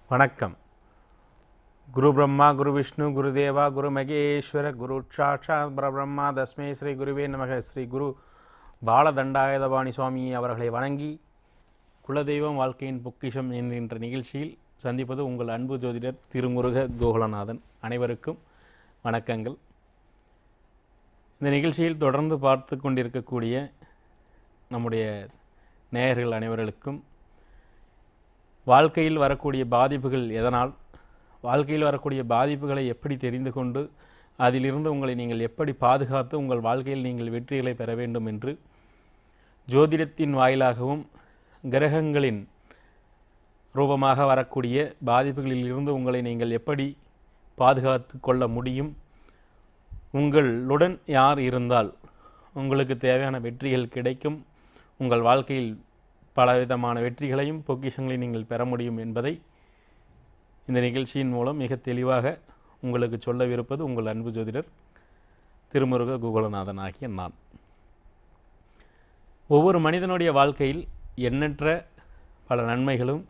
வணக்கம் குரு பிரம்மா குரு விஷ்ணு குரு தேவா குரு மகேஸ்வர குரு சாட்சாத் பரபிரம்மா தஸ்மே ஸ்ரீ குருவே நமக ஸ்ரீ குரு பாலதண்டாயுதபாணி சுவாமி அவர்களை வணங்கி குலதெய்வம் வாழ்க்கையின் பொக்கிஷம் என்கின்ற நிகழ்ச்சியில் சந்திப்பது உங்கள் அன்பு ஜோதிடர் திருமுருக கோகுலநாதன் அனைவருக்கும் வணக்கங்கள் இந்த நிகழ்ச்சியில் தொடர்ந்து பார்த்து கொண்டிருக்கக்கூடிய நம்முடைய நேயர்கள் அனைவர்களுக்கும் வாழ்க்கையில் வரக்கூடிய பாதிப்புகள் எதனால் வாழ்க்கையில் வரக்கூடிய பாதிப்புகளை எப்படி தெரிந்து கொண்டு அதிலிருந்து உங்களை நீங்கள் எப்படி பாதுகாத்து உங்கள் வாழ்க்கையில் நீங்கள் வெற்றிகளை பெற வேண்டும் என்று ஜோதிடத்தின் வாயிலாகவும் கிரகங்களின் ரூபமாக வரக்கூடிய பாதிப்புகளில் இருந்து உங்களை நீங்கள் எப்படி பாதுகாத்து கொள்ள முடியும் உங்களுடன் யார் இருந்தால் உங்களுக்கு தேவையான வெற்றிகள் கிடைக்கும் உங்கள் வாழ்க்கையில் பலவிதமான வெற்றிகளையும் பொக்கிஷங்களையும் நீங்கள் பெற முடியும் என்பதை இந்த நிகழ்ச்சியின் மூலம் மிக தெளிவாக உங்களுக்கு சொல்லவிருப்பது உங்கள் அன்பு ஜோதிடர் திருமுருக குகுலநாதன் ஆகிய நான் ஒவ்வொரு மனிதனுடைய வாழ்க்கையில் எண்ணற்ற பல நன்மைகளும்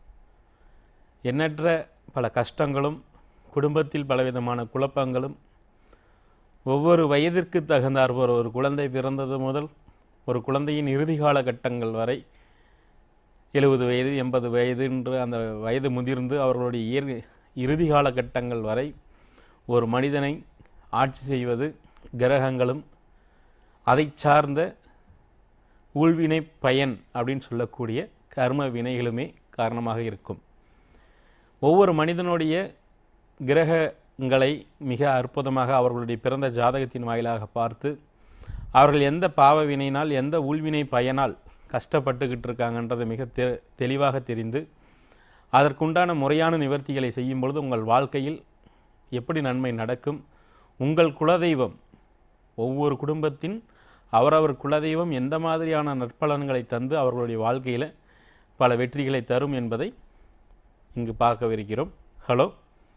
எண்ணற்ற பல கஷ்டங்களும் குடும்பத்தில் பலவிதமான குழப்பங்களும் ஒவ்வொரு வயதிற்கு தகுந்தாற்போல் ஒரு குழந்தை பிறந்தது முதல் ஒரு குழந்தையின் இறுதி காலகட்டங்கள் வரை எழுபது வயது எண்பது வயது என்று அந்த வயது முதிர்ந்து அவர்களுடைய இயற் இறுதி காலகட்டங்கள் வரை ஒரு மனிதனை ஆட்சி செய்வது கிரகங்களும் அதை சார்ந்த ஊழ்வினை பயன் அப்படின்னு சொல்லக்கூடிய கர்ம வினைகளுமே காரணமாக இருக்கும் ஒவ்வொரு மனிதனுடைய கிரகங்களை மிக அற்புதமாக அவர்களுடைய பிறந்த ஜாதகத்தின் வாயிலாக பார்த்து அவர்கள் எந்த பாவ வினையினால் எந்த ஊழ்வினை பயனால் கஷ்டப்பட்டுக்கிட்டு இருக்காங்கன்றது மிக தெ தெளிவாக தெரிந்து அதற்குண்டான முறையான நிவர்த்திகளை செய்யும் பொழுது உங்கள் வாழ்க்கையில் எப்படி நன்மை நடக்கும் உங்கள் குலதெய்வம் ஒவ்வொரு குடும்பத்தின் அவரவர் குலதெய்வம் எந்த மாதிரியான நற்பலன்களை தந்து அவர்களுடைய வாழ்க்கையில் பல வெற்றிகளை தரும் என்பதை இங்கு பார்க்கவிருக்கிறோம் ஹலோ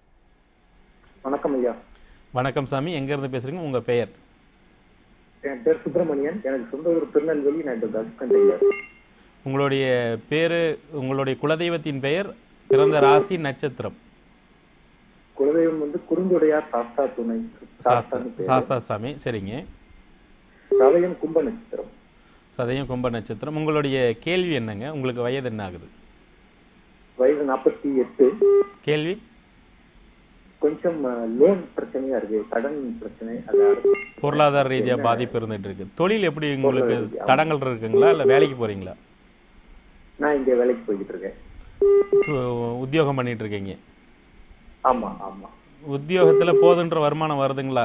வணக்கம் ஐயா வணக்கம் சாமி எங்கேருந்து பேசுகிறீங்க உங்கள் பெயர் என் பேர் சுப்பிரமணியன் எனக்கு சொந்த ஊர் திருநெல்வேலி நான் இந்த தஸ்கண்ட் ஐயா உங்களுடைய பேர் உங்களுடைய குலதெய்வத்தின் பெயர் பிறந்த ராசி நட்சத்திரம் குலதெய்வம் வந்து குறுந்துடையார் சாஸ்தா துணை சாஸ்தா சாஸ்தான்னு பேரு. சாஸ்தா சாமி சரிங்க சதயம் கும்ப நட்சத்திரம் சதயம் கும்ப நட்சத்திரம் உங்களுடைய கேள்வி என்னங்க உங்களுக்கு வயது என்ன ஆகுது வயது நாற்பத்தி எட்டு கேள்வி கொஞ்சம் லோன் பிரச்சனையா இருக்கு கடன் பிரச்சனை அது அடுத்து பொருளாதார ரீதியாக பாதிப்பு இருந்துட்டு இருக்கு தொழில் எப்படி உங்களுக்கு ரீதியா. தடங்கள் இருக்குங்களா இல்லை வேலைக்கு போகிறீங்களா நான் இங்க வேலைக்கு போய்கிட்டு இருக்கேன் உத்தியோகம் பண்ணிட்டு இருக்கீங்க ஆமா ஆமா உத்தியோகத்தில் போதுன்ற வருமானம் வருதுங்களா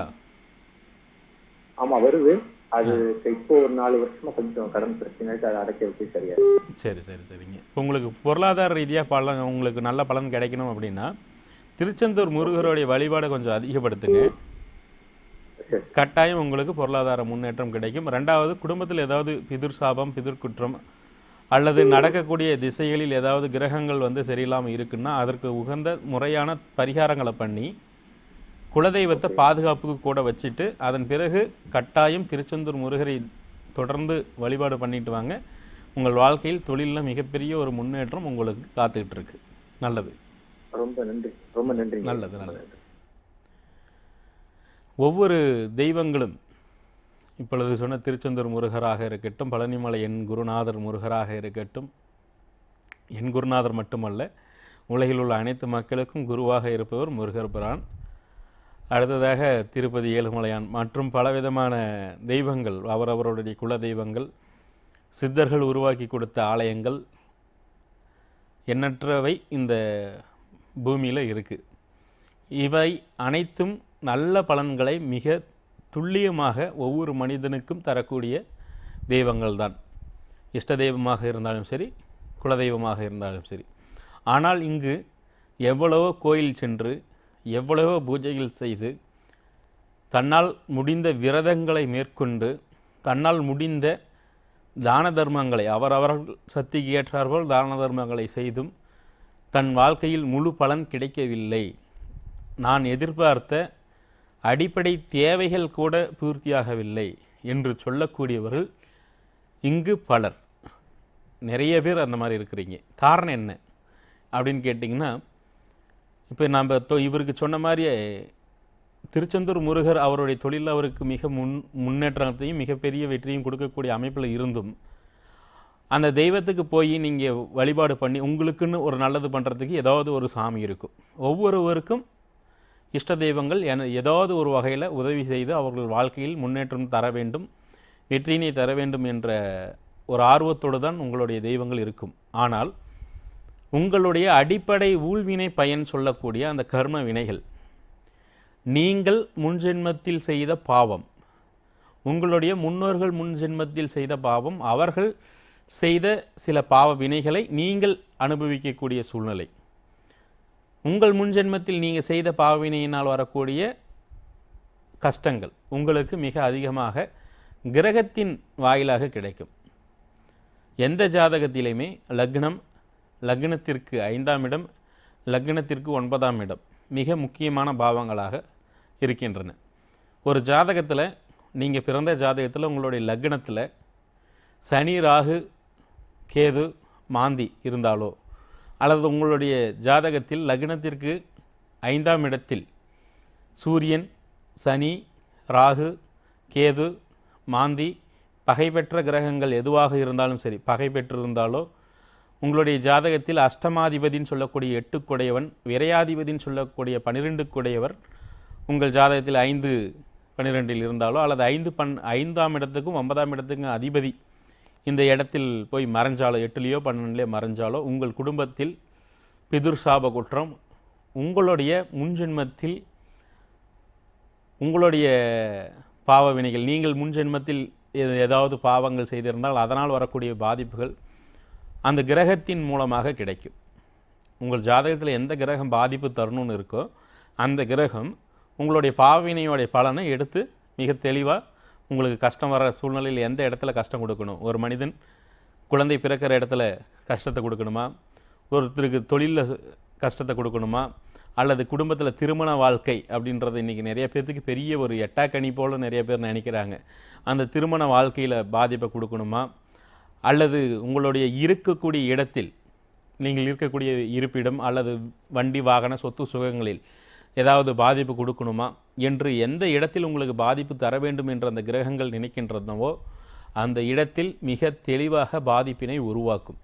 ஆமா வருது அது இப்போ ஒரு நாலு வருஷமா கொஞ்சம் கடன் பிரச்சனை இருக்கு அதை அடைக்க வச்சு சரியா இருக்கு. சரி சரி சரிங்க இப்போ உங்களுக்கு பொருளாதார ரீதியாக பலன் உங்களுக்கு நல்ல பலன் கிடைக்கணும் அப்படின்னா திருச்செந்தூர் முருகருடைய வழிபாடை கொஞ்சம் அதிகப்படுத்துங்க சரி கட்டாயம் உங்களுக்கு பொருளாதார முன்னேற்றம் கிடைக்கும் ரெண்டாவது குடும்பத்தில் ஏதாவது பிதிர் சாபம் பிதிர் குற்றம் அல்லது நடக்கக்கூடிய திசைகளில் ஏதாவது கிரகங்கள் வந்து சரியில்லாமல் இருக்குன்னா அதற்கு உகந்த முறையான பரிகாரங்களை பண்ணி குலதெய்வத்தை பாதுகாப்புக்கு கூட வச்சுட்டு அதன் பிறகு கட்டாயம் திருச்செந்தூர் முருகரை தொடர்ந்து வழிபாடு பண்ணிட்டு வாங்க உங்கள் வாழ்க்கையில் தொழிலில் மிகப்பெரிய ஒரு முன்னேற்றம் உங்களுக்கு காத்துக்கிட்டு இருக்கு நல்லது ரொம்ப நன்றி ரொம்ப நன்றி நல்லது, நல்லது. ஒவ்வொரு தெய்வங்களும் இப்பொழுது சொன்ன திருச்செந்தூர் முருகராக இருக்கட்டும் பழனிமலை என் குருநாதர் முருகராக இருக்கட்டும் என் குருநாதர் மட்டுமல்ல உலகில் உள்ள அனைத்து மக்களுக்கும் குருவாக இருப்பவர் முருகர் பிரான் அடுத்ததாக திருப்பதி ஏழுமலையான் மற்றும் பலவிதமான தெய்வங்கள் அவரவருடைய குல தெய்வங்கள் சித்தர்கள் உருவாக்கி கொடுத்த ஆலயங்கள் எண்ணற்றவை இந்த பூமியில் இருக்குது இவை அனைத்தும் நல்ல பலன்களை மிக துல்லியமாக ஒவ்வொரு மனிதனுக்கும் தரக்கூடிய தெய்வங்கள் தான் இஷ்ட தெய்வமாக இருந்தாலும் சரி குலதெய்வமாக இருந்தாலும் சரி ஆனால் இங்கு எவ்வளவோ கோயில் சென்று எவ்வளவோ பூஜைகள் செய்து தன்னால் முடிந்த விரதங்களை மேற்கொண்டு தன்னால் முடிந்த தான தர்மங்களை அவரவர்கள் சக்திக்கு ஏற்றாற்போல் தான தர்மங்களை செய்தும் தன் வாழ்க்கையில் முழு பலன் கிடைக்கவில்லை நான் எதிர்பார்த்த அடிப்படை தேவைகள் கூட பூர்த்தியாகவில்லை என்று சொல்லக்கூடியவர்கள் இங்கு பலர் நிறைய பேர் அந்த மாதிரி இருக்கிறீங்க காரணம் என்ன அப்படின்னு கேட்டிங்கன்னா இப்போ நம்ம தொ இவருக்கு சொன்ன மாதிரியே திருச்செந்தூர் முருகர் அவருடைய தொழிலில் அவருக்கு மிக முன் முன்னேற்றத்தையும் மிகப்பெரிய வெற்றியும் கொடுக்கக்கூடிய அமைப்பில் இருந்தும் அந்த தெய்வத்துக்கு போய் நீங்கள் வழிபாடு பண்ணி உங்களுக்குன்னு ஒரு நல்லது பண்ணுறதுக்கு ஏதாவது ஒரு சாமி இருக்கும் ஒவ்வொருவருக்கும் இஷ்ட தெய்வங்கள் என ஏதாவது ஒரு வகையில் உதவி செய்து அவர்கள் வாழ்க்கையில் முன்னேற்றம் தர வேண்டும் வெற்றியினை தர வேண்டும் என்ற ஒரு ஆர்வத்தோடு தான் உங்களுடைய தெய்வங்கள் இருக்கும் ஆனால் உங்களுடைய அடிப்படை ஊழ்வினை பயன் சொல்லக்கூடிய அந்த கர்ம வினைகள் நீங்கள் முன்ஜென்மத்தில் செய்த பாவம் உங்களுடைய முன்னோர்கள் முன்ஜென்மத்தில் செய்த பாவம் அவர்கள் செய்த சில பாவ வினைகளை நீங்கள் அனுபவிக்கக்கூடிய சூழ்நிலை உங்கள் முன்ஜென்மத்தில் நீங்கள் செய்த பாவவினையினால் வரக்கூடிய கஷ்டங்கள் உங்களுக்கு மிக அதிகமாக கிரகத்தின் வாயிலாக கிடைக்கும் எந்த ஜாதகத்திலையுமே லக்னம் லக்னத்திற்கு ஐந்தாம் இடம் லக்னத்திற்கு ஒன்பதாம் இடம் மிக முக்கியமான பாவங்களாக இருக்கின்றன ஒரு ஜாதகத்தில் நீங்கள் பிறந்த ஜாதகத்தில் உங்களுடைய லக்னத்தில் சனி ராகு கேது மாந்தி இருந்தாலோ அல்லது உங்களுடைய ஜாதகத்தில் லக்னத்திற்கு ஐந்தாம் இடத்தில் சூரியன் சனி ராகு கேது மாந்தி பகை பெற்ற கிரகங்கள் எதுவாக இருந்தாலும் சரி பகை பெற்றிருந்தாலோ உங்களுடைய ஜாதகத்தில் அஷ்டமாதிபதின்னு சொல்லக்கூடிய எட்டுக்குடையவன் விரையாதிபதின்னு சொல்லக்கூடிய பன்னிரெண்டுக்குடையவர் உங்கள் ஜாதகத்தில் ஐந்து பன்னிரெண்டில் இருந்தாலோ அல்லது ஐந்து பன் ஐந்தாம் இடத்துக்கும் ஒன்பதாம் இடத்துக்கும் அதிபதி இந்த இடத்தில் போய் மறைஞ்சாலோ எட்டுலேயோ பன்னெண்டுலேயோ மறைஞ்சாலோ உங்கள் குடும்பத்தில் பிதுர் சாப குற்றம் உங்களுடைய முன்ஜென்மத்தில் உங்களுடைய பாவ வினைகள் நீங்கள் முன்ஜென்மத்தில் எ- ஏதாவது பாவங்கள் செய்திருந்தால் அதனால் வரக்கூடிய பாதிப்புகள் அந்த கிரகத்தின் மூலமாக கிடைக்கும் உங்கள் ஜாதகத்தில் எந்த கிரகம் பாதிப்பு தரணும்னு இருக்கோ அந்த கிரகம் உங்களுடைய பாவினையோடைய பலனை எடுத்து மிக தெளிவாக உங்களுக்கு கஷ்டம் வர சூழ்நிலையில் எந்த இடத்துல கஷ்டம் கொடுக்கணும் ஒரு மனிதன் குழந்தை பிறக்கிற இடத்துல கஷ்டத்தை கொடுக்கணுமா ஒருத்தருக்கு தொழிலில் கஷ்டத்தை கொடுக்கணுமா அல்லது குடும்பத்தில் திருமண வாழ்க்கை அப்படின்றது இன்றைக்கி நிறைய பேர்த்துக்கு பெரிய ஒரு எட்டாக்கனி போல் நிறைய பேர் நினைக்கிறாங்க அந்த திருமண வாழ்க்கையில் பாதிப்பை கொடுக்கணுமா அல்லது உங்களுடைய இருக்கக்கூடிய இடத்தில் நீங்கள் இருக்கக்கூடிய இருப்பிடம் அல்லது வண்டி வாகன சொத்து சுகங்களில் ஏதாவது பாதிப்பு கொடுக்கணுமா என்று எந்த இடத்தில் உங்களுக்கு பாதிப்பு தர வேண்டும் என்று அந்த கிரகங்கள் நினைக்கின்றனவோ அந்த இடத்தில் மிக தெளிவாக பாதிப்பினை உருவாக்கும்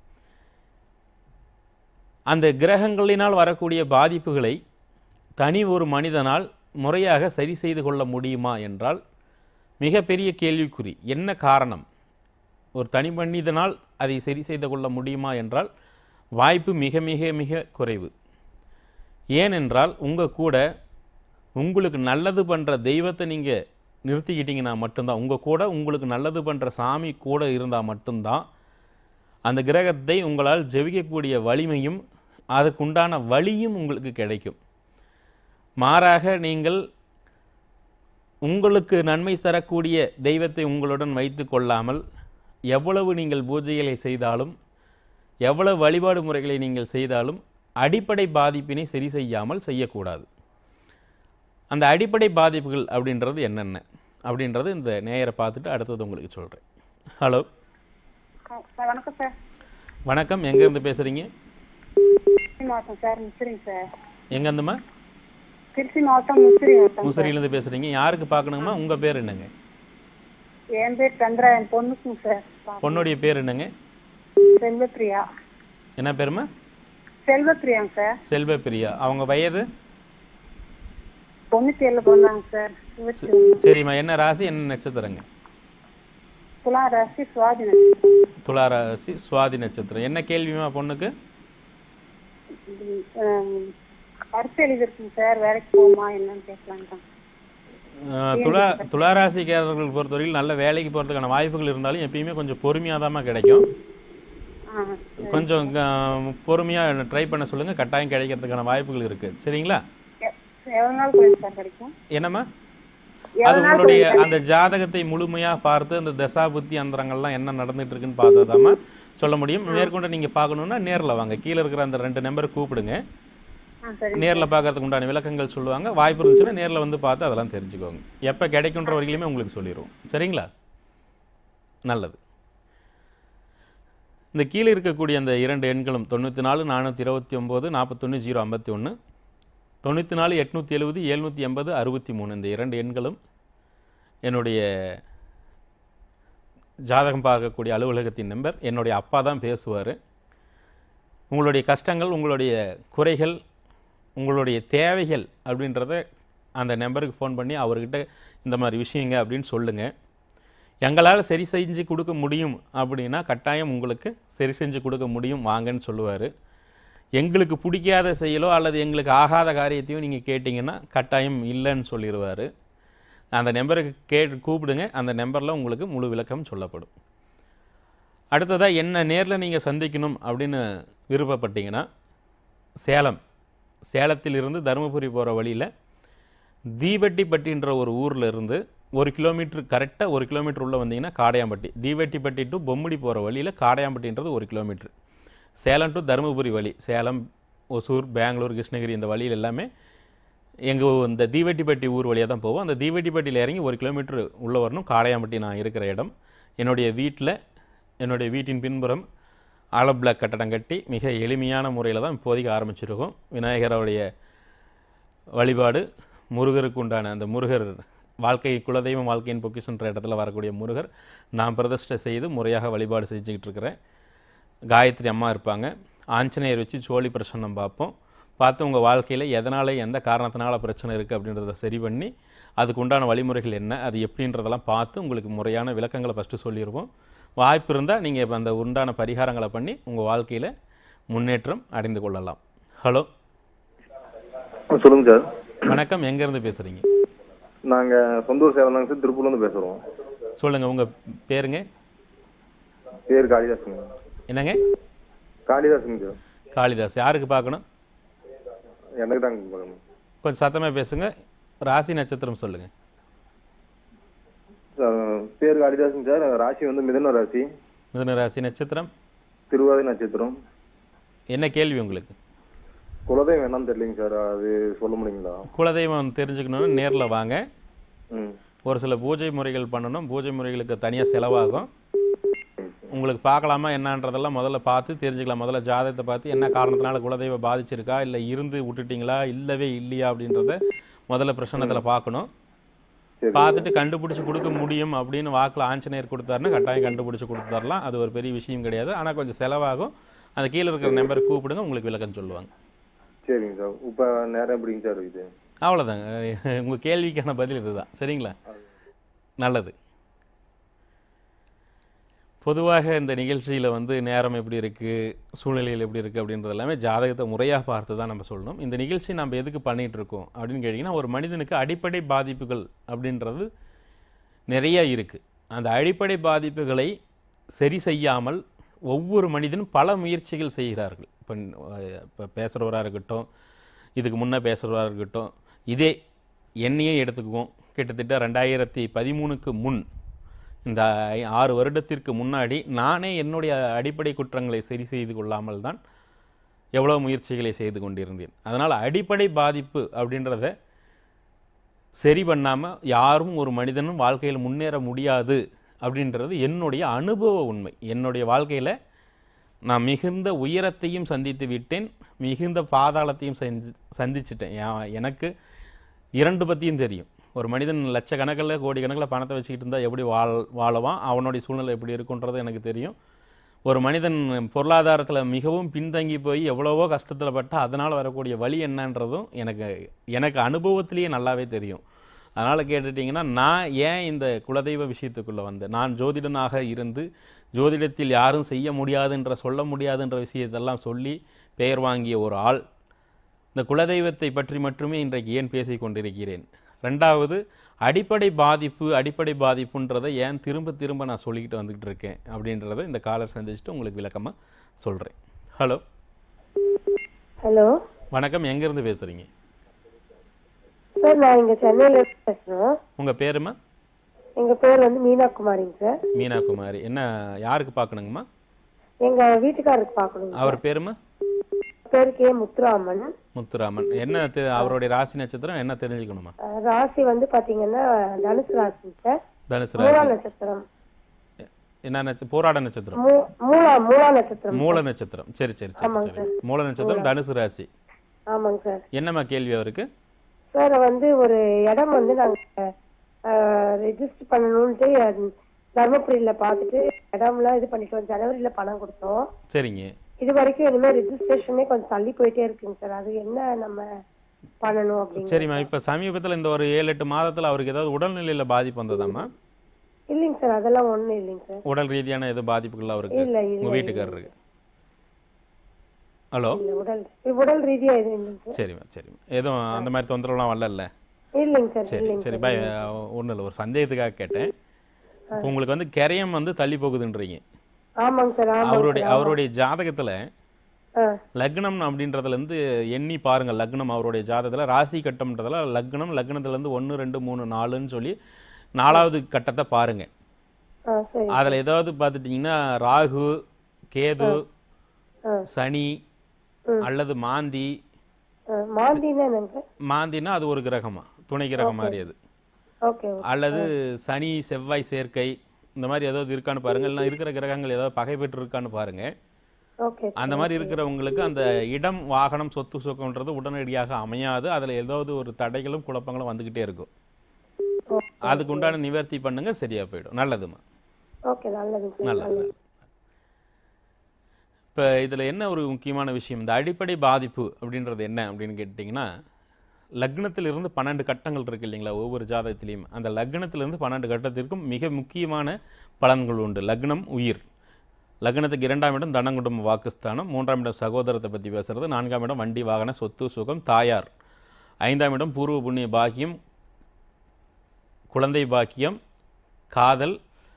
அந்த கிரகங்களினால் வரக்கூடிய பாதிப்புகளை தனி ஒரு மனிதனால் முறையாக சரி செய்து கொள்ள முடியுமா என்றால் மிகப்பெரிய கேள்விக்குறி என்ன காரணம் ஒரு தனி மனிதனால் அதை சரி செய்து கொள்ள முடியுமா என்றால் வாய்ப்பு மிக மிக மிக குறைவு ஏனென்றால் உங்கள் கூட உங்களுக்கு நல்லது பண்ணுற தெய்வத்தை நீங்கள் நிறுத்திக்கிட்டீங்கன்னா மட்டும்தான் உங்கள் கூட உங்களுக்கு நல்லது பண்ணுற சாமி கூட இருந்தால் மட்டும்தான் அந்த கிரகத்தை உங்களால் ஜெபிக்கக்கூடிய வலிமையும் அதுக்குண்டான வழியும் உங்களுக்கு கிடைக்கும் மாறாக நீங்கள் உங்களுக்கு நன்மை தரக்கூடிய தெய்வத்தை உங்களுடன் வைத்து கொள்ளாமல் எவ்வளவு நீங்கள் பூஜைகளை செய்தாலும் எவ்வளவு வழிபாடு முறைகளை நீங்கள் செய்தாலும் அடிப்படை பாதிப்பினை சரி செய்யாமல் செய்யக்கூடாது அந்த அடிப்படை பாதிப்புகள் அப்படின்றது என்னென்ன அப்படின்றது இந்த நேயரை பார்த்துட்டு அடுத்தது உங்களுக்கு சொல்கிறேன் ஹலோ சார் வணக்கம் சார் வணக்கம் எங்கேருந்து பேசுகிறீங்க திருச்சி மாவட்டம் சார் முசிறிங்க சார் எங்கேருந்துமா திருச்சி மாவட்டம் முசிறி மாவட்டம் சார் முசிறியிலேருந்து பேசுகிறீங்க யாருக்கு பார்க்கணுங்கம்மா உங்கள் பேர் என்னங்க என் பேர் சந்திரா என் பொண்ணுக்குங்க சார் பொண்ணுடைய பேர் என்னங்க செல்வப்பிரியா என்ன பேருமா செல்வப்பிரியாங்க சார் செல்வப்பிரியா அவங்க வயது தொண்ணூத்தி ஏழுல பிறந்தாங்க சார் இருபத்தி ஒண்ணு. சரிம்மா என்ன ராசி என்ன நட்சத்திரங்க துலா ராசி சுவாதி நட்சத்திரம். துலா ராசி சுவாதி நட்சத்திரம் என்ன கேள்விமா பொண்ணுக்கு உம், பரிசு எழுதிருக்குங்க சார் வேலைக்கு போகுமா என்னன்னு கேட்கலான்னு தான் அஹ், துலா துளாராசிக்காரர்கள் பொறுத்தவரையில் நல்ல வேலைக்கு போகிறதுக்கான வாய்ப்புகள் இருந்தாலும் எப்பயுமே கொஞ்சம் பொறுமையாக கிடைக்கும் ஆ கொஞ்சம் பொறுமையாக ட்ரை பண்ண சொல்லுங்கள் கட்டாயம் கிடைக்கிறதுக்கான வாய்ப்புகள் இருக்குது சரிங்களா எ- எவ்வளவு நாள் கொஞ்சம் சார் கிடைக்கும் என்னம்மா அது எவ்வளவு நாள் உங்களுடைய அந்த ஜாதகத்தை முழுமையாக பார்த்து அந்த தசா புத்தி அந்தரங்கள்லாம் என்ன நடந்துட்டு இருக்குன்னு பார்த்தாதாம்மா சொல்ல முடியும் மேற்கொண்டு நீங்கள் பார்க்கணுன்னா நேரில் வாங்க கீழே இருக்கிற அந்த ரெண்டு நம்பரை கூப்பிடுங்க ஆ சரி நேரில் பார்க்கறதுக்கு உண்டான விளக்கங்கள் சொல்லுவாங்க வாய்ப்பு இருந்துச்சுன்னா நேரில் வந்து பார்த்து அதெல்லாம் தெரிஞ்சுக்கோங்க எப்போ கிடைக்குன்ற வரையிலுமே உங்களுக்கு சொல்லிடுவோம் சரிங்களா நல்லது இந்த கீழே இருக்கக்கூடிய அந்த இரண்டு எண்களும் தொண்ணூற்றி நாலு நானூற்றி இருபத்தி ஒம்பது நாற்பத்தொன்று ஜீரோ ஐம்பத்தி ஒன்று தொண்ணூற்றி நாலு எட்நூற்றி எழுபது எழுநூற்றி எண்பது அறுபத்தி மூணு இந்த இரண்டு எண்களும் என்னுடைய ஜாதகம் பார்க்கக்கூடிய அலுவலகத்தின் நம்பர் என்னுடைய அப்பா தான் பேசுவார் உங்களுடைய கஷ்டங்கள் உங்களுடைய குறைகள் உங்களுடைய தேவைகள் அப்படின்றத அந்த நம்பருக்கு ஃபோன் பண்ணி அவர்கிட்ட இந்த மாதிரி விஷயங்க அப்படின்னு சொல்லுங்கள் எங்களால் சரி செஞ்சு கொடுக்க முடியும் அப்படின்னா கட்டாயம் உங்களுக்கு சரி செஞ்சு கொடுக்க முடியும் வாங்கன்னு சொல்லுவார் எங்களுக்கு பிடிக்காத செயலோ அல்லது எங்களுக்கு ஆகாத காரியத்தையும் நீங்கள் கேட்டிங்கன்னா கட்டாயம் இல்லைன்னு சொல்லிடுவார் அந்த நம்பருக்கு கே கூப்பிடுங்க அந்த நம்பரில் உங்களுக்கு முழு விளக்கம் சொல்லப்படும் அடுத்ததாக என்ன நேரில் நீங்கள் சந்திக்கணும் அப்படின்னு விருப்பப்பட்டீங்கன்னா சேலம் சேலத்திலிருந்து தருமபுரி போகிற வழியில் தீவெட்டிப்பட்டின்ற ஒரு ஊரில் இருந்து ஒரு கிலோமீட்டர் கரெக்டாக ஒரு கிலோமீட்டர் உள்ளே வந்தீங்கன்னா காடையாம்பட்டி தீவெட்டிப்பட்டி டு பொம்முடி போகிற வழியில் காடையாம்பட்டின்றது ஒரு கிலோமீட்டர் சேலம் டு தருமபுரி வழி சேலம் ஒசூர் பெங்களூர் கிருஷ்ணகிரி இந்த வழியில் எல்லாமே எங்கள் இந்த தீவெட்டிப்பட்டி ஊர் வழியாக தான் போவோம் அந்த தீவெட்டிப்பட்டியில் இறங்கி ஒரு கிலோமீட்டர் உள்ளே வரணும் காடையாம்பட்டி நான் இருக்கிற இடம் என்னுடைய வீட்டில் என்னுடைய வீட்டின் பின்புறம் ஆலோ பிளாக் கட்டடம் கட்டி மிக எளிமையான முறையில் தான் இப்போதைக்கு ஆரம்பிச்சிருக்கோம் விநாயகருடைய வழிபாடு முருகருக்கு உண்டான அந்த முருகர் வாழ்க்கை குலதெய்வம் வாழ்க்கையின் பொக்கிஷன்ற இடத்துல வரக்கூடிய முருகர் நான் பிரதிஷ்டை செய்து முறையாக வழிபாடு செஞ்சுக்கிட்டு இருக்கிறேன் காயத்ரி அம்மா இருப்பாங்க ஆஞ்சநேயர் வச்சு சோழி பிரசன்னம் பார்ப்போம் பார்த்து உங்கள் வாழ்க்கையில் எதனால் எந்த காரணத்தினால பிரச்சனை இருக்குது அப்படின்றத சரி பண்ணி அதுக்கு உண்டான வழிமுறைகள் என்ன அது எப்படின்றதெல்லாம் பார்த்து உங்களுக்கு முறையான விளக்கங்களை ஃபஸ்ட்டு சொல்லிடுவோம் வாய்ப்பு இருந்தால் நீங்கள் இப்போ அந்த உண்டான பரிகாரங்களை பண்ணி உங்கள் வாழ்க்கையில் முன்னேற்றம் அடைந்து கொள்ளலாம் ஹலோ ஆ, சொல்லுங்க சார் வணக்கம் எங்கேருந்து பேசுகிறீங்க நாங்க சொந்த ஊர் சேலம் தாங்க சார் திருப்பூர்ல இருந்து பேசுறோம் சொல்லுங்கள் உங்கள் பேருங்க பேர் காளிதாசுங்க என்னங்க காளிதாசுங்க சார் காளிதாஸ் யாருக்கு பார்க்கணும் எனக்கு தாங்க பார்க்கணும் கொஞ்சம் சத்தமாக பேசுங்க ராசி நட்சத்திரம் சொல்லுங்கள் சார், பேர் காளிதாசுங்க சார் ராசி வந்து மிதன ராசி மிதுன ராசி நட்சத்திரம் திருவாதி நட்சத்திரம் என்ன கேள்வி உங்களுக்கு குலதெய்வம் என்னன்னு தெரியலைங்க சார் அது சொல்ல முடியுங்களா குலதெய்வம் தெரிஞ்சுக்கணுன்னு நேரில் வாங்க ம் ஒரு சில பூஜை முறைகள் பண்ணணும் பூஜை முறைகளுக்கு தனியாக செலவாகும் உங்களுக்கு பார்க்கலாமா என்னன்றதெல்லாம் முதல்ல பார்த்து தெரிஞ்சுக்கலாம் முதல்ல ஜாதகத்தை பார்த்து என்ன காரணத்தினால குலதெய்வம் பாதிச்சிருக்கா இல்லை இருந்து விட்டுட்டீங்களா இல்லவே இல்லையா அப்படின்றத முதல்ல பிரச்சனத்தில் பார்க்கணும் சரி பார்த்துட்டு கண்டுபிடிச்சி கொடுக்க முடியும் அப்படின்னு வாக்கில் ஆஞ்சநேயர் கொடுத்தாருன்னா கட்டாயம் கண்டுபிடிச்சி கொடுத்துடலாம் அது ஒரு பெரிய விஷயம் கிடையாது ஆனால் கொஞ்சம் செலவாகும் அந்த கீழே இருக்கிற நம்பருக்கு கூப்பிடுங்க உங்களுக்கு விளக்கம் சொல்லுவாங்க சரிங்க சார் இப்போ நேரம் எப்படிங்க சார் இது அவ்வளோதாங்க உங்கள் கேள்விக்கான பதில் இதுதான் சரிங்களா நல்லது பொதுவாக இந்த நிகழ்ச்சியில் வந்து நேரம் எப்படி இருக்குது சூழ்நிலைகள் எப்படி இருக்குது அப்படின்றது எல்லாமே ஜாதகத்தை முறையாக பார்த்து தான் நம்ம சொல்லணும் இந்த நிகழ்ச்சி நம்ம எதுக்கு பண்ணிகிட்டு இருக்கோம் அப்படின்னு கேட்டிங்கன்னா ஒரு மனிதனுக்கு அடிப்படை பாதிப்புகள் அப்படின்றது நிறைய இருக்குது அந்த அடிப்படை பாதிப்புகளை சரி செய்யாமல் ஒவ்வொரு மனிதனும் பல முயற்சிகள் செய்கிறார்கள் இப்போ இப்போ பேசுகிறவராக இருக்கட்டும் இதுக்கு முன்னே பேசுகிறவராக இருக்கட்டும் இதே என்னையே எடுத்துக்குவோம் கிட்டத்தட்ட ரெண்டாயிரத்தி பதிமூணுக்கு முன் இந்த ஐ- ஆறு வருடத்திற்கு முன்னாடி நானே என்னுடைய அடிப்படை குற்றங்களை சரி செய்து கொள்ளாமல் தான் எவ்வளோ முயற்சிகளை செய்து கொண்டிருந்தேன் அதனால் அடிப்படை பாதிப்பு அப்படின்றத சரி பண்ணாமல் யாரும் ஒரு மனிதனும் வாழ்க்கையில் முன்னேற முடியாது அப்படின்றது என்னுடைய அனுபவ உண்மை என்னுடைய வாழ்க்கையில் நான் மிகுந்த உயரத்தையும் சந்தித்து விட்டேன் மிகுந்த பாதாளத்தையும் சந்தி சந்திச்சிட்டேன் என் எனக்கு இரண்டு பற்றியும் தெரியும் ஒரு மனிதன் லட்சக்கணக்கில் கோடிக்கணக்கில் பணத்தை வச்சுக்கிட்டு இருந்தால் எப்படி வாழ் வாழவான் அவனுடைய சூழ்நிலை எப்படி இருக்குன்றது எனக்கு தெரியும் ஒரு மனிதன் பொருளாதாரத்தில் மிகவும் பின்தங்கி போய் எவ்வளவோ கஷ்டத்தில் பட்டா அதனால் வரக்கூடிய வழி என்னன்றதும் எனக்கு எனக்கு அனுபவத்திலேயே நல்லாவே தெரியும் அதனால் கேட்டுட்டிங்கன்னா நான் ஏன் இந்த குலதெய்வ விஷயத்துக்குள்ளே வந்தேன் நான் ஜோதிடனாக இருந்து ஜோதிடத்தில் யாரும் செய்ய முடியாதுன்ற சொல்ல முடியாதுன்ற விஷயத்தெல்லாம் சொல்லி பெயர் வாங்கிய ஒரு ஆள் இந்த குலதெய்வத்தை பற்றி மட்டுமே இன்றைக்கு ஏன் பேசிக் கொண்டிருக்கிறேன் ரெண்டாவது அடிப்படை பாதிப்பு அடிப்படை பாதிப்புன்றதை ஏன் திரும்ப திரும்ப நான் சொல்லிக்கிட்டு வந்துக்கிட்டு இருக்கேன் அப்படின்றத இந்த காலர் சந்திச்சுட்டு உங்களுக்கு விளக்கமாக சொல்கிறேன் ஹலோ ஹலோ வணக்கம் எங்கேருந்து பேசுகிறீங்க சார் நான் இங்க சென்னையில இருந்து பேசுறோம் உங்கள் பேருமா எங்க பேர் வந்து மீனா குமாரிங்க சார் மீனா குமாரி என்ன யாருக்கு பார்க்கணுங்கம்மா எங்க வீட்டுக்காரருக்கு பார்க்கணும் அவர் பேருமா பேரு கே முத்துராமன் முத்துராமன் என்ன தெ- அவருடைய ராசி நட்சத்திரம் என்ன தெரிஞ்சுக்கணுமா அஹ் ராசி வந்து பாத்தீங்கன்னா தனுசு ராசிங்க சார் தனுசு மூலா ராசி நட்சத்திரம் என்ன நட்ச போராட நட்சத்திரம் மூ- மூலா மூலா நட்சத்திரம் மூல நட்சத்திரம் சரி சரி சரி ஆமாங்க சரி மூல நட்சத்திரம் தனுசு ராசி ஆமாங்க சார் என்னம்மா கேள்வி அவருக்கு சார் வந்து ஒரு இடம் வந்து நாங்க ரெஜிஸ்டர் பண்ணணும்ட்டு அஹ், தர்மபுரியில பார்த்துட்டு இடம்லாம் இது பண்ணிட்டோம் ஜனவரியில பணம் கொடுத்தோம் சரிங்க இது வரைக்கும் இனிமே ரெஜிஸ்ட்ரேஷனே கொஞ்சம் தள்ளி போயிட்டே இருக்குங்க சார் அது என்ன நம்ம பண்ணணும் அப்படிங்க சரிம்மா இப்போ சமீபத்தில் இந்த ஒரு ஏழு எட்டு மாதத்தில் அவருக்கு ஏதாவது உடல்நிலையில் பாதிப்பு வந்ததாம்மா இல்லைங்க சார் அதெல்லாம் ஒண்ணும் இல்லைங்க சார் உடல் ரீதியான எதுவும் பாதிப்புகள் அவருக்கு இல்ல இல்ல உங்கள் வீட்டுக்காரருக்கு ஹலோ இல்ல உடல் உடல் ரீதியா எதுவும் இல்லைங்க சார் சரிம்மா சரிம்மா எதுவும் அந்த மாதிரி தொந்தரவுலாம் வரல இல்லைங்க சார் சரி இல்லைங்க சரி பாய் ஒன்றும் இல்லை ஒரு சந்தேகத்துக்காக கேட்டேன் இப்போ உங்களுக்கு வந்து கரையம் வந்து தள்ளி போகுதுன்றீங்க ஆமாங்க சார் ஆமாங்க அவருடைய அவருடைய ஜாதகத்தில் ஆ லக்னம் அப்படின்றதுலேருந்து எண்ணி பாருங்கள் லக்னம் அவருடைய ஜாதகத்தில் ராசி கட்டம்ன்றதுல லக்னம் லக்னத்துலேருந்து ஒன்று ரெண்டு மூணு நாலுன்னு சொல்லி நாலாவது கட்டத்தை பாருங்கள் ஆ சரி அதில் ஏதாவது பார்த்துட்டிங்கன்னா ராகு கேது ஆ. சனி அல்லது மாந்தி ஆ, மாந்தின்னா என்னங்க சார் மாந்தின்னா அது ஒரு கிரகமா துணை கிரகம் மாதிரி அது ஓகே அல்லது சனி செவ்வாய் சேர்க்கை இந்த மாதிரி ஏதாவது இருக்கான்னு பாருங்க இல்லைன்னா இருக்கிற கிரகங்கள் ஏதாவது பகை பெற்று இருக்கான்னு பாருங்க ஓகே அந்த மாதிரி இருக்கிறவங்களுக்கு அந்த இடம் வாகனம் சொத்து சுகம்ன்றது உடனடியாக அமையாது அதில் ஏதாவது ஒரு தடைகளும் குழப்பங்களும் வந்துக்கிட்டே இருக்கும் அதுக்கு உண்டான நிவர்த்தி பண்ணுங்க சரியா போயிடும் நல்லதுமா ஓகே நல்லதுங்க சார் நல்லது இப்போ இதில் என்ன ஒரு முக்கியமான விஷயம் இந்த அடிப்படை பாதிப்பு அப்படின்றது என்ன அப்படின்னு கேட்டிங்கன்னா லக்னத்திலிருந்து பன்னெண்டு கட்டங்கள் இருக்கு இல்லைங்களா ஒவ்வொரு ஜாதகத்திலையும் அந்த லக்னத்திலிருந்து பன்னெண்டு கட்டத்திற்கும் மிக முக்கியமான பலன்கள் உண்டு லக்னம் உயிர் லக்னத்துக்கு இரண்டாம் இடம் தனங்குடும்ப வாக்குஸ்தானம் மூன்றாம் இடம் சகோதரத்தை பற்றி பேசுறது நான்காம் இடம் வண்டி வாகன சொத்து சுகம் தாயார் ஐந்தாம் இடம் பூர்வ புண்ணிய பாக்கியம் குழந்தை பாக்கியம் காதல்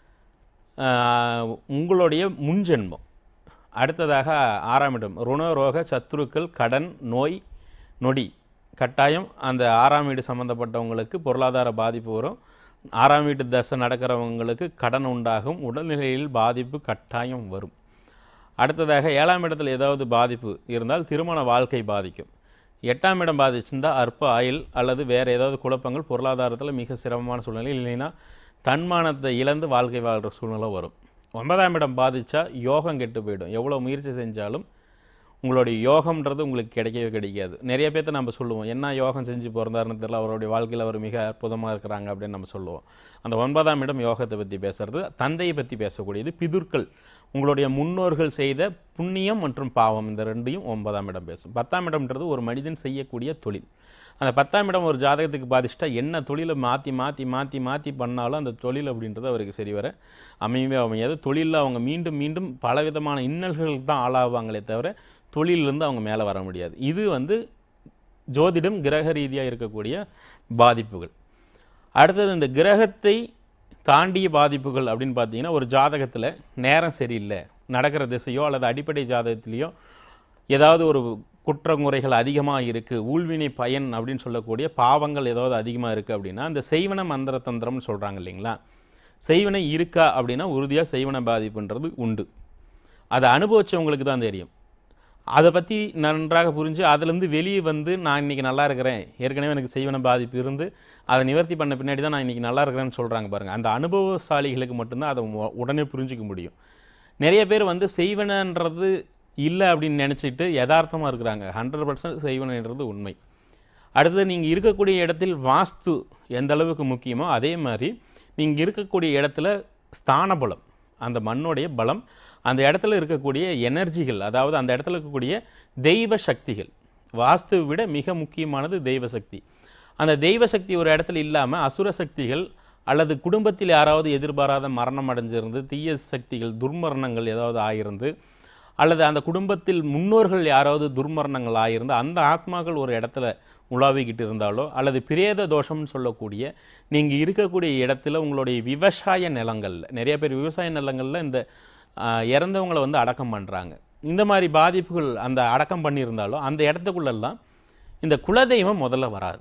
ஆஹ், உங்களுடைய முன்ஜென்மம் அடுத்ததாக ஆறாம் இடம் ருணரோக சத்துருக்கள் கடன் நோய் நொடி கட்டாயம் அந்த ஆறாம் வீடு சம்மந்தப்பட்டவங்களுக்கு பொருளாதார பாதிப்பு வரும் ஆறாம் வீட்டு தசை நடக்கிறவங்களுக்கு கடன் உண்டாகும் உடல்நிலையில் பாதிப்பு கட்டாயம் வரும் அடுத்ததாக ஏழாம் இடத்துல ஏதாவது பாதிப்பு இருந்தால் திருமண வாழ்க்கை பாதிக்கும் எட்டாம் இடம் பாதிச்சிருந்தா அற்ப ஆயில் அல்லது வேறு ஏதாவது குழப்பங்கள் பொருளாதாரத்தில் மிக சிரமமான சூழ்நிலை இல்லைன்னா தன்மானத்தை இழந்து வாழ்க்கை வாழ்கிற சூழ்நிலை வரும் ஒன்பதாம் இடம் பாதிச்சா யோகம் கெட்டு போயிடும் எவ்வளோ முயற்சி செஞ்சாலும் உங்களுடைய யோகம்ன்றது உங்களுக்கு கிடைக்கவே கிடைக்காது நிறைய பேர்த்த நம்ம சொல்லுவோம் என்ன யோகம் செஞ்சு பிறந்தாருன்னு தெரியல அவருடைய வாழ்க்கையில் அவர் மிக அற்புதமாக இருக்கிறாங்க அப்படின்னு நம்ம சொல்லுவோம் அந்த ஒன்பதாம் இடம் யோகத்தை பற்றி பேசுறது தந்தையை பற்றி பேசக்கூடியது பிதுர்கள் உங்களுடைய முன்னோர்கள் செய்த புண்ணியம் மற்றும் பாவம் இந்த ரெண்டையும் ஒன்பதாம் இடம் பேசும் பத்தாம் இடம்ன்றது ஒரு மனிதன் செய்யக்கூடிய தொழில் அந்த பத்தாம் இடம் ஒரு ஜாதகத்துக்கு பாதிச்சிட்டா என்ன தொழிலை மாற்றி மாற்றி மாற்றி மாற்றி பண்ணாலும் அந்த தொழில் அப்படின்றது அவருக்கு சரி வர அமையவே அமையாது தொழிலில் அவங்க மீண்டும் மீண்டும் பலவிதமான இன்னல்களுக்கு தான் ஆளாவாங்களே தவிர தொழிலிருந்து அவங்க மேலே வர முடியாது இது வந்து ஜோதிடம் கிரக ரீதியாக இருக்கக்கூடிய பாதிப்புகள் அடுத்தது இந்த கிரகத்தை தாண்டிய பாதிப்புகள் அப்படின்னு பார்த்தீங்கன்னா ஒரு ஜாதகத்தில் நேரம் சரியில்லை நடக்கிற திசையோ அல்லது அடிப்படை ஜாதகத்திலேயோ ஏதாவது ஒரு குற்றங்குறைகள் அதிகமாக இருக்குது ஊழ்வினை பயன் அப்படின்னு சொல்லக்கூடிய பாவங்கள் ஏதாவது அதிகமாக இருக்குது அப்படின்னா அந்த செய்வன மந்திர தந்திரம்னு சொல்கிறாங்க இல்லைங்களா செய்வனை இருக்கா அப்படின்னா உறுதியாக செய்வன பாதிப்புன்றது உண்டு அதை அனுபவிச்சவங்களுக்கு தான் தெரியும் அதை பற்றி நன்றாக புரிஞ்சு அதுலேருந்து வெளியே வந்து நான் இன்றைக்கி நல்லா இருக்கிறேன் ஏற்கனவே எனக்கு செய்வன பாதிப்பு இருந்து அதை நிவர்த்தி பண்ண பின்னாடி தான் நான் இன்றைக்கி நல்லா இருக்கிறேன்னு சொல்கிறாங்க பாருங்கள் அந்த அனுபவசாலிகளுக்கு மட்டும்தான் அதை உ- உடனே புரிஞ்சிக்க முடியும் நிறைய பேர் வந்து செய்வனன்றது இல்லை அப்படின்னு நினச்சிட்டு யதார்த்தமாக இருக்கிறாங்க ஹண்ட்ரட் பர்சன்ட் செய்வனன்றது உண்மை அடுத்தது நீங்கள் இருக்கக்கூடிய இடத்தில் வாஸ்து எந்த அளவுக்கு முக்கியமோ அதே மாதிரி நீங்கள் இருக்கக்கூடிய இடத்துல ஸ்தான பலம் அந்த மண்ணுடைய பலம் அந்த இடத்துல இருக்கக்கூடிய எனர்ஜிகள் அதாவது அந்த இடத்துல இருக்கக்கூடிய தெய்வ சக்திகள் வாஸ்துவை விட மிக முக்கியமானது தெய்வ சக்தி அந்த தெய்வ சக்தி ஒரு இடத்துல இல்லாமல் அசுர சக்திகள் அல்லது குடும்பத்தில் யாராவது எதிர்பாராத மரணம் அடைஞ்சிருந்து தீய சக்திகள் துர்மரணங்கள் ஏதாவது ஆகிருந்து அல்லது அந்த குடும்பத்தில் முன்னோர்கள் யாராவது துர்மரணங்கள் ஆகியிருந்து அந்த ஆத்மாக்கள் ஒரு இடத்துல உலாவிக்கிட்டு இருந்தாலோ அல்லது பிரேத தோஷம்னு சொல்லக்கூடிய நீங்கள் இருக்கக்கூடிய இடத்துல உங்களுடைய விவசாய நிலங்கள்ல நிறைய பேர் விவசாய நிலங்களில் இந்த ஆ, இறந்தவங்களை வந்து அடக்கம் பண்ணுறாங்க இந்த மாதிரி பாதிப்புகள் அந்த அடக்கம் பண்ணியிருந்தாலும் அந்த இடத்துக்குள்ளெல்லாம் இந்த குலதெய்வம் முதல்ல வராது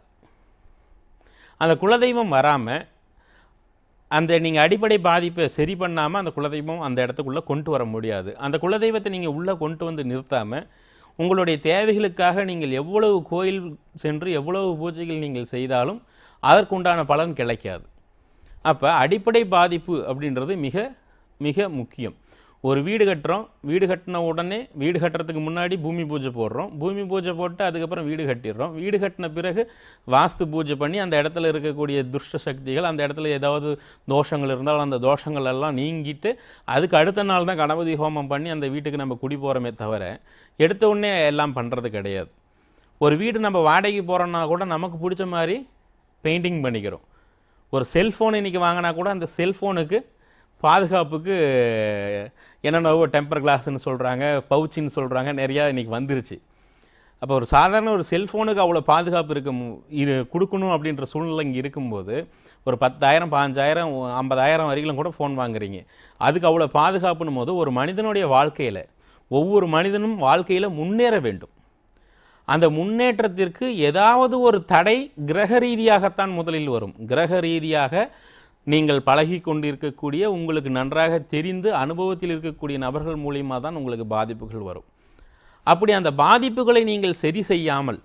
அந்த குலதெய்வம் வராமல் அந்த நீங்கள் அடிப்படை பாதிப்பை சரி பண்ணாமல் அந்த குலதெய்வம் அந்த இடத்துக்குள்ளே கொண்டு வர முடியாது அந்த குலதெய்வத்தை நீங்கள் உள்ளே கொண்டு வந்து நிறுத்தாமல் உங்களுடைய தேவைகளுக்காக நீங்கள் எவ்வளவு கோயில் சென்று எவ்வளவு பூஜைகள் நீங்கள் செய்தாலும் அதற்குண்டான பலன் கிடைக்காது அப்போ அடிப்படை பாதிப்பு அப்படின்றது மிக மிக முக்கியம் ஒரு வீடு கட்டுறோம் வீடு கட்டின உடனே வீடு கட்டுறதுக்கு முன்னாடி பூமி பூஜை போடுறோம் பூமி பூஜை போட்டு அதுக்கப்புறம் வீடு கட்டிடுறோம் வீடு கட்டின பிறகு வாஸ்து பூஜை பண்ணி அந்த இடத்துல இருக்கக்கூடிய துஷ்ட சக்திகள் அந்த இடத்துல ஏதாவது தோஷங்கள் இருந்தால் அந்த தோஷங்கள் எல்லாம் நீங்கிட்டு அதுக்கு அடுத்த நாள் தான் கணபதி ஹோமம் பண்ணி அந்த வீட்டுக்கு நம்ம குடி போகிறோமே தவிர எடுத்த உடனே எல்லாம் பண்ணுறது கிடையாது ஒரு வீடு நம்ம வாடகைக்கு போகிறோன்னா கூட நமக்கு பிடிச்ச மாதிரி பெயிண்டிங் பண்ணிக்கிறோம் ஒரு செல்ஃபோன் இன்றைக்கி வாங்கினா கூட அந்த செல்ஃபோனுக்கு பாதுகாப்புக்கு என்னென்னவோ டெம்பர் கிளாஸ்னு சொல்கிறாங்க பவுச்சின்னு சொல்கிறாங்க நிறையா இன்றைக்கி வந்துருச்சு அப்போ ஒரு சாதாரண ஒரு செல்ஃபோனுக்கு அவ்வளோ பாதுகாப்பு இருக்க மு- இரு கொடுக்கணும் அப்படின்ற சூழ்நிலை இங்கே இருக்கும்போது ஒரு பத்தாயிரம் பாஞ்சாயிரம் ஐம்பதாயிரம் வரைக்கும் கூட ஃபோன் வாங்குறீங்க அதுக்கு அவ்வளோ பாதுகாப்புன்னும் போது ஒரு மனிதனுடைய வாழ்க்கையில் ஒவ்வொரு மனிதனும் வாழ்க்கையில் முன்னேற வேண்டும் அந்த முன்னேற்றத்திற்கு ஏதாவது ஒரு தடை கிரக ரீதியாகத்தான் முதலில் வரும் கிரக ரீதியாக நீங்கள் பழகி கொண்டிருக்கக்கூடிய உங்களுக்கு நன்றாக தெரிந்து அனுபவத்தில் இருக்கக்கூடிய நபர்கள் மூலியமாக தான் உங்களுக்கு பாதிப்புகள் வரும் அப்படி அந்த பாதிப்புகளை நீங்கள் சரி செய்யாமல்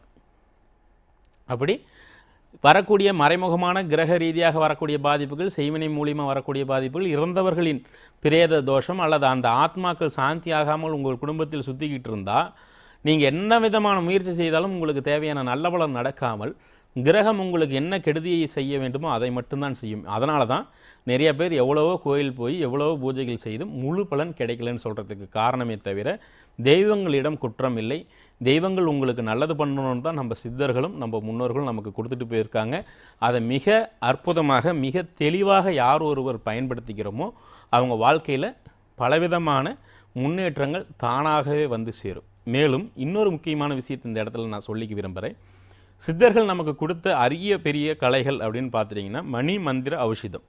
அப்படி வரக்கூடிய மறைமுகமான கிரக ரீதியாக வரக்கூடிய பாதிப்புகள் செய்வினை மூலியமாக வரக்கூடிய பாதிப்புகள் இறந்தவர்களின் பிரேத தோஷம் அல்லது அந்த ஆத்மாக்கள் சாந்தி ஆகாமல் உங்கள் குடும்பத்தில் சுற்றிக்கிட்டு இருந்தால் நீங்கள் என்ன விதமான முயற்சி செய்தாலும் உங்களுக்கு தேவையான நல்ல பலன் நடக்காமல் கிரகம் உங்களுக்கு என்ன கெடுதியை செய்ய வேண்டுமோ அதை மட்டும்தான் செய்யும் அதனால தான் நிறைய பேர் எவ்வளவோ கோயில் போய் எவ்வளவோ பூஜைகள் செய்தும் முழு பலன் கிடைக்கலன்னு சொல்கிறதுக்கு காரணமே தவிர தெய்வங்களிடம் குற்றம் இல்லை தெய்வங்கள் உங்களுக்கு நல்லது பண்ணணும்னு தான் நம்ம சித்தர்களும் நம்ம முன்னோர்களும் நமக்கு கொடுத்துட்டு போயிருக்காங்க அதை மிக அற்புதமாக மிக தெளிவாக யார் ஒருவர் பயன்படுத்திக்கிறோமோ அவங்க வாழ்க்கையில் பலவிதமான முன்னேற்றங்கள் தானாகவே வந்து சேரும் மேலும் இன்னொரு முக்கியமான விஷயத்தை இந்த இடத்துல நான் சொல்லிக்க விரும்புகிறேன் சித்தர்கள் நமக்கு கொடுத்த அரிய பெரிய கலைகள் அப்படின்னு பார்த்துட்டிங்கன்னா மணி மந்திர ஔஷதம்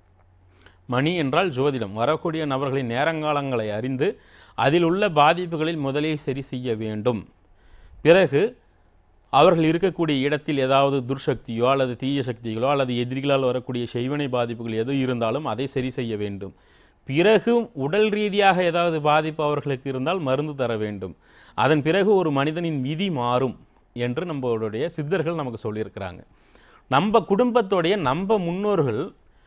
மணி என்றால் ஜோதிடம் வரக்கூடிய நபர்களின் நேரங்காலங்களை அறிந்து அதில் உள்ள பாதிப்புகளில் முதலே சரி செய்ய வேண்டும் பிறகு அவர்கள் இருக்கக்கூடிய இடத்தில் ஏதாவது துர்சக்தியோ அல்லது தீய சக்திகளோ அல்லது எதிரிகளால் வரக்கூடிய செய்வனை பாதிப்புகள் எது இருந்தாலும் அதை சரி செய்ய வேண்டும் பிறகு உடல் ரீதியாக ஏதாவது பாதிப்பு அவர்களுக்கு இருந்தால் மருந்து தர வேண்டும் அதன் பிறகு ஒரு மனிதனின் விதி மாறும் என்று நம்மளுடைய சித்தர்கள் நமக்கு சொல்லியிருக்கிறாங்க நம்ம குடும்பத்தோடைய நம்ம முன்னோர்கள்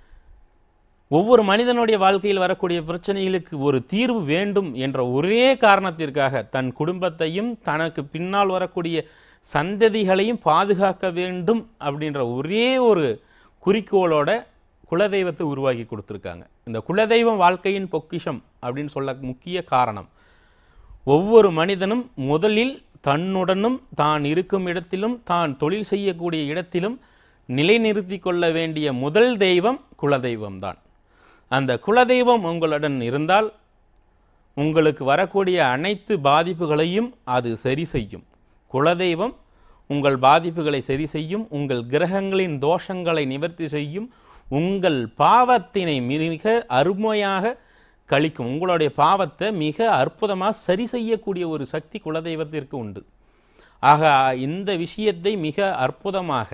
ஒவ்வொரு மனிதனுடைய வாழ்க்கையில் வரக்கூடிய பிரச்சனைகளுக்கு ஒரு தீர்வு வேண்டும் என்ற ஒரே காரணத்திற்காக தன் குடும்பத்தையும் தனக்கு பின்னால் வரக்கூடிய சந்ததிகளையும் பாதுகாக்க வேண்டும் அப்படின்ற ஒரே ஒரு குறிக்கோளோட குலதெய்வத்தை உருவாக்கி கொடுத்துருக்காங்க இந்த குலதெய்வம் வாழ்க்கையின் பொக்கிஷம் அப்படின்னு சொல்ல முக்கிய காரணம் ஒவ்வொரு மனிதனும் முதலில் தன்னுடனும் தான் இருக்கும் இடத்திலும் தான் தொழில் செய்யக்கூடிய இடத்திலும் நிலைநிறுத்தி கொள்ள வேண்டிய முதல் தெய்வம் குலதெய்வம்தான் அந்த குலதெய்வம் உங்களுடன் இருந்தால் உங்களுக்கு வரக்கூடிய அனைத்து பாதிப்புகளையும் அது சரி செய்யும் குலதெய்வம் உங்கள் பாதிப்புகளை சரி செய்யும் உங்கள் கிரகங்களின் தோஷங்களை நிவர்த்தி செய்யும் உங்கள் பாவத்தினை மிக அருமையாக கழிக்கும் உங்களுடைய பாவத்தை மிக அற்புதமாக சரி செய்யக்கூடிய ஒரு சக்தி குலதெய்வத்திற்கு உண்டு ஆக இந்த விஷயத்தை மிக அற்புதமாக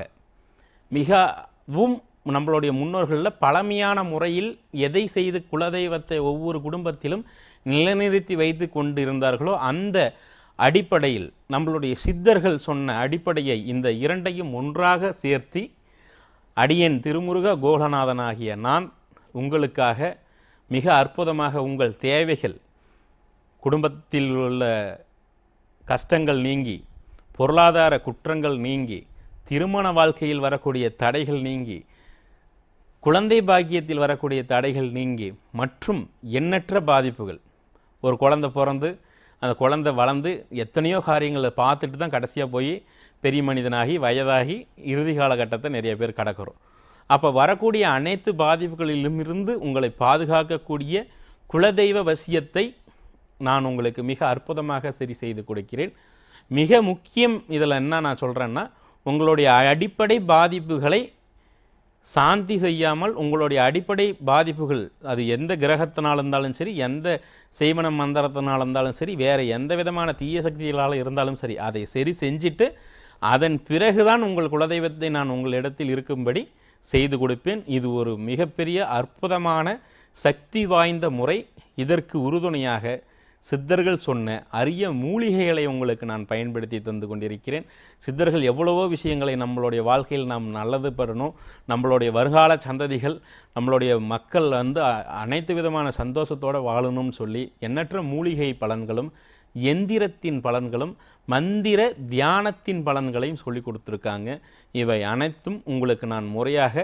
மிகவும் நம்மளுடைய முன்னோர்களில் பழமையான முறையில் எதை செய்து குலதெய்வத்தை ஒவ்வொரு குடும்பத்திலும் நிலைநிறுத்தி வைத்து கொண்டிருந்தார்களோ அந்த அடிப்படையில் நம்மளுடைய சித்தர்கள் சொன்ன அடிப்படையை இந்த இரண்டையும் ஒன்றாக சேர்த்தி அடியேன் திருமுருக கோலநாதனாகிய நான் உங்களுக்காக மிக அற்புதமாக உங்கள் தேவைகள் குடும்பத்தில் உள்ள கஷ்டங்கள் நீங்கி பொருளாதார குற்றங்கள் நீங்கி திருமண வாழ்க்கையில் வரக்கூடிய தடைகள் நீங்கி குழந்தை பாக்கியத்தில் வரக்கூடிய தடைகள் நீங்கி மற்றும் எண்ணற்ற பாதிப்புகள் ஒரு குழந்தை பிறந்து அந்த குழந்தை வளர்ந்து எத்தனையோ காரியங்களை பார்த்துட்டு தான் கடைசியாக போய் பெரிய மனிதனாகி வயதாகி இறுதி காலகட்டத்தை நிறைய பேர் கடக்கிறோம் அப்போ வரக்கூடிய அனைத்து பாதிப்புகளிலும் இருந்து உங்களை பாதுகாக்கக்கூடிய குலதெய்வ வசியத்தை நான் உங்களுக்கு மிக அற்புதமாக சரி செய்து கொடுக்கிறேன் மிக முக்கியம் இதில் என்ன நான் சொல்கிறேன்னா உங்களுடைய அடிப்படை பாதிப்புகளை சாந்தி செய்யாமல் உங்களுடைய அடிப்படை பாதிப்புகள் அது எந்த கிரகத்தினால் இருந்தாலும் சரி எந்த செய்வன மந்திரத்தினால் இருந்தாலும் சரி வேறு எந்த விதமான தீய சக்திகளால் இருந்தாலும் சரி அதை சரி செஞ்சுட்டு அதன் பிறகுதான் உங்கள் குலதெய்வத்தை நான் உங்களிடத்தில் இருக்கும்படி செய்து கொடுப்பேன் இது ஒரு மிகப்பெரிய அற்புதமான சக்தி வாய்ந்த முறை இதற்கு உறுதுணையாக சித்தர்கள் சொன்ன அரிய மூலிகைகளை உங்களுக்கு நான் பயன்படுத்தி தந்து கொண்டிருக்கிறேன் சித்தர்கள் எவ்வளவோ விஷயங்களை நம்மளுடைய வாழ்க்கையில் நாம் நல்லது பெறணும் நம்மளுடைய வருங்கால சந்ததிகள் நம்மளுடைய மக்கள் வந்து அ- அனைத்து விதமான சந்தோஷத்தோடு வாழணும்னு சொல்லி எண்ணற்ற மூலிகை பலன்களும் எந்திரத்தின் பலன்களும் மந்திர தியானத்தின் பலன்களையும் சொல்லி கொடுத்துருக்காங்க இவை அனைத்தும் உங்களுக்கு நான் முறையாக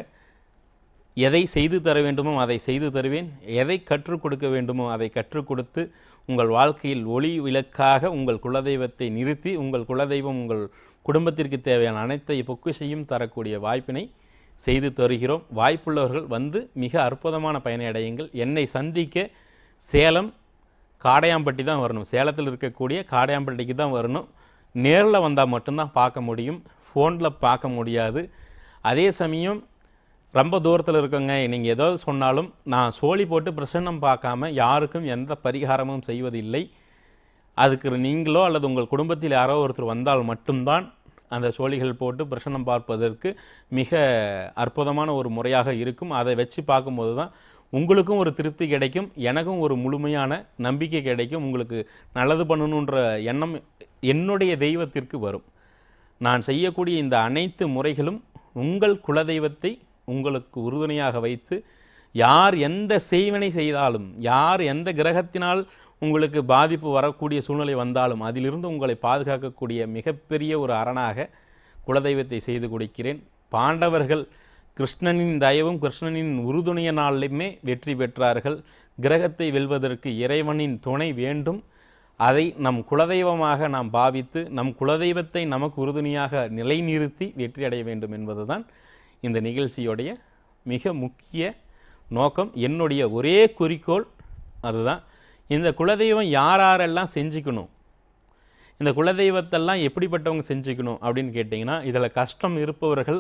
எதை செய்து தர வேண்டுமோ அதை செய்து தருவேன் எதை கற்றுக் கொடுக்க வேண்டுமோ அதை கற்றுக் கொடுத்து உங்கள் வாழ்க்கையில் ஒளி விளக்காக உங்கள் குலதெய்வத்தை நிறுத்தி உங்கள் குலதெய்வம் உங்கள் குடும்பத்திற்கு தேவையான அனைத்தை பொக்கிஷையும் தரக்கூடிய வாய்ப்பினை செய்து தருகிறோம் வாய்ப்புள்ளவர்கள் வந்து மிக அற்புதமான பயனை அடையுங்கள் என்னை சந்திக்க சேலம் காடையாம்பட்டி தான் வரணும் சேலத்தில் இருக்கக்கூடிய காடையாம்பட்டிக்கு தான் வரணும் நேரில் வந்தால் மட்டும்தான் பார்க்க முடியும் ஃபோனில் பார்க்க முடியாது அதே சமயம் ரொம்ப தூரத்தில் இருக்கவங்க நீங்கள் ஏதாவது சொன்னாலும் நான் சோழி போட்டு பிரசன்னம் பார்க்காம யாருக்கும் எந்த பரிகாரமும் செய்வதில்லை அதுக்கு நீங்களோ அல்லது உங்கள் குடும்பத்தில் யாரோ ஒருத்தர் வந்தால் மட்டும்தான் அந்த சோழிகள் போட்டு பிரசன்னம் பார்ப்பதற்கு மிக அற்புதமான ஒரு முறையாக இருக்கும் அதை வச்சு பார்க்கும்போது தான் உங்களுக்கும் ஒரு திருப்தி கிடைக்கும் எனக்கும் ஒரு முழுமையான நம்பிக்கை கிடைக்கும் உங்களுக்கு நல்லது பண்ணணுன்ற எண்ணம் என்னுடைய தெய்வத்திற்கு வரும் நான் செய்யக்கூடிய இந்த அனைத்து முறைகளும் உங்கள் குலதெய்வத்தை உங்களுக்கு உறுதுணையாக வைத்து யார் எந்த செய்வினை செய்தாலும் யார் எந்த கிரகத்தினால் உங்களுக்கு பாதிப்பு வரக்கூடிய சூழ்நிலை வந்தாலும் அதிலிருந்து உங்களை பாதுகாக்கக்கூடிய மிகப்பெரிய ஒரு அரணாக குலதெய்வத்தை செய்து கொடுக்கிறேன் பாண்டவர்கள் கிருஷ்ணனின் தயவும் கிருஷ்ணனின் உறுதுணையினாலுமே வெற்றி பெற்றார்கள் கிரகத்தை வெல்வதற்கு இறைவனின் துணை வேண்டும் அதை நம் குலதெய்வமாக நாம் பாவித்து நம் குலதெய்வத்தை நமக்கு உறுதுணையாக நிலைநிறுத்தி வெற்றி அடைய வேண்டும் என்பதுதான் இந்த நிகழ்ச்சியுடைய மிக முக்கிய நோக்கம் என்னுடைய ஒரே குறிக்கோள் அதுதான் இந்த குலதெய்வம் யார் யாரெல்லாம் செஞ்சுக்கணும் இந்த குலதெய்வத்தெல்லாம் எப்படிப்பட்டவங்க செஞ்சுக்கணும் அப்படின்னு கேட்டிங்கன்னா இதில் கஷ்டம் இருப்பவர்கள்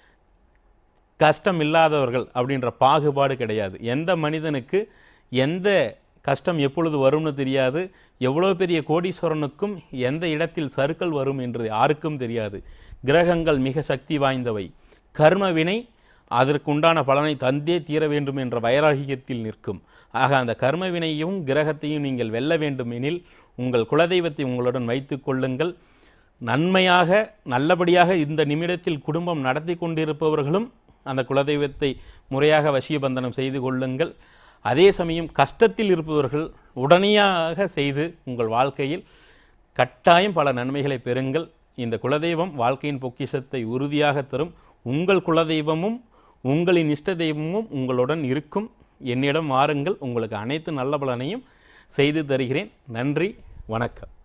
கஷ்டம் இல்லாதவர்கள் அப்படின்ற பாகுபாடு கிடையாது எந்த மனிதனுக்கு எந்த கஷ்டம் எப்பொழுது வரும்னு தெரியாது எவ்வளோ பெரிய கோடீஸ்வரனுக்கும் எந்த இடத்தில் சறுக்கல் வரும் என்று யாருக்கும் தெரியாது கிரகங்கள் மிக சக்தி வாய்ந்தவை கர்ம வினை அதற்குண்டான பலனை தந்தே தீர வேண்டும் என்ற வைராகியத்தில் நிற்கும் ஆக அந்த கர்ம வினையும் கிரகத்தையும் நீங்கள் வெல்ல வேண்டும் எனில் உங்கள் குலதெய்வத்தை உங்களுடன் வைத்துக் கொள்ளுங்கள் நன்மையாக நல்லபடியாக இந்த நிமிடத்தில் குடும்பம் நடத்தி கொண்டிருப்பவர்களும் அந்த குலதெய்வத்தை முறையாக வசியபந்தனம் செய்து கொள்ளுங்கள் அதே சமயம் கஷ்டத்தில் இருப்பவர்கள் உடனடியாக செய்து உங்கள் வாழ்க்கையில் கட்டாயம் பல நன்மைகளை பெறுங்கள் இந்த குலதெய்வம் வாழ்க்கையின் பொக்கிஷத்தை உறுதியாக தரும் உங்கள் குலதெய்வமும் உங்களின் இஷ்ட தெய்வமும் உங்களுடன் இருக்கும் என்னிடம் வாருங்கள் உங்களுக்கு அனைத்து நல்ல பலனையும் செய்து தருகிறேன் நன்றி வணக்கம்